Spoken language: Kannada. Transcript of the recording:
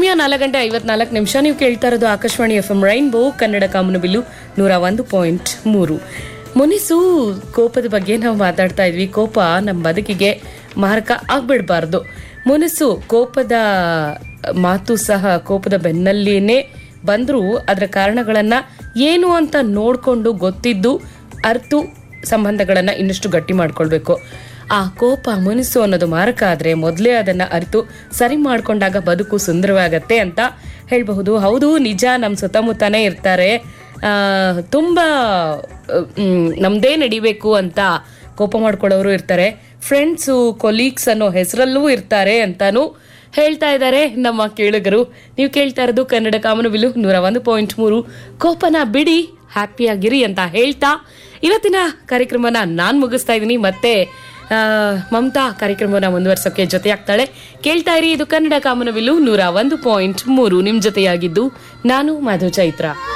ಸಮಯ ನಾಲ್ಕು ಗಂಟೆ ಐವತ್ನಾಲ್ಕು ನಿಮಿಷ ನೀವು ಕೇಳ್ತಾ ಇರೋದು Akashvani F M rainbow Kannada ಕಾಮನಬಿಲ್ಲು ನೂರ ಒಂದು ಪಾಯಿಂಟ್ ಮೂರು ಮುನಿಸು ಕೋಪದ ಬಗ್ಗೆ ನಾವು ಮಾತಾಡ್ತಾ ಇದ್ವಿ ಕೋಪ ನಮ್ಮ ಬದುಕಿಗೆ ಮಾರಕ ಆಗ್ಬಿಡ್ಬಾರ್ದು ಮುನಿಸು ಕೋಪದ ಮಾತು ಸಹ ಕೋಪದ ಬೆನ್ನಲ್ಲಿನೇ ಬಂದರೂ ಅದರ ಕಾರಣಗಳನ್ನ ಏನು ಅಂತ ನೋಡ್ಕೊಂಡು ಗೊತ್ತಿದ್ದು ಅರ್ತು ಸಂಬಂಧಗಳನ್ನ ಇನ್ನಷ್ಟು ಗಟ್ಟಿ ಮಾಡ್ಕೊಳ್ಬೇಕು ಆ ಕೋಪ ಮುನಿಸು ಅನ್ನೋದು ಮಾರಕ ಆದ್ರೆ ಮೊದಲೇ ಅದನ್ನ ಅರಿತು ಸರಿ ಮಾಡ್ಕೊಂಡಾಗ ಬದುಕು ಸುಂದರವಾಗತ್ತೆ ಅಂತ ಹೇಳಬಹುದು ಹೌದು ನಿಜ ನಮ್ಮ ಸುತ್ತಮುತ್ತನೇ ಇರ್ತಾರೆ ಆ, ತುಂಬಾ ಮ್, ನಮ್ದೇ ನಡಿಬೇಕು ಅಂತ ಕೋಪ ಮಾಡ್ಕೊಳ್ಳೋರು ಇರ್ತಾರೆ ಫ್ರೆಂಡ್ಸು ಕೊಲೀಗ್ಸ್ ಅನ್ನೋ ಹೆಸರಲ್ಲೂ ಇರ್ತಾರೆ ಅಂತಾನು ಹೇಳ್ತಾ ಇದ್ದಾರೆ ನಮ್ಮ ಕೇಳುಗರು ನೀವು ಕೇಳ್ತಾ ಇರೋದು ಕನ್ನಡ ಕಾಮನಬಿಲ್ಲು ನೂರ ಒಂದು ಪಾಯಿಂಟ್ ಮೂರು ಕೋಪನ ಬಿಡಿ ಹ್ಯಾಪಿಯಾಗಿರಿ ಅಂತ ಹೇಳ್ತಾ ಇವತ್ತಿನ ಕಾರ್ಯಕ್ರಮನ ನಾನು ಮುಗಿಸ್ತಾ ಇದ್ದೀನಿ ಮತ್ತೆ ಆ, ಮಮತಾ ಕಾರ್ಯಕ್ರಮನ ಮುಂದುವರ್ಸೋಕೆ ಜೊತೆ ಆಗ್ತಾಳೆ ಕೇಳ್ತಾ ಇರಿ ಇದು ಕನ್ನಡ ಕಾಮನಬಿಲ್ಲು ನೂರ ಒಂದು ಪಾಯಿಂಟ್ ಮೂರು ನಿಮ್ ಜೊತೆಯಾಗಿದ್ದು ನಾನು ಮಧು ಚೈತ್ರ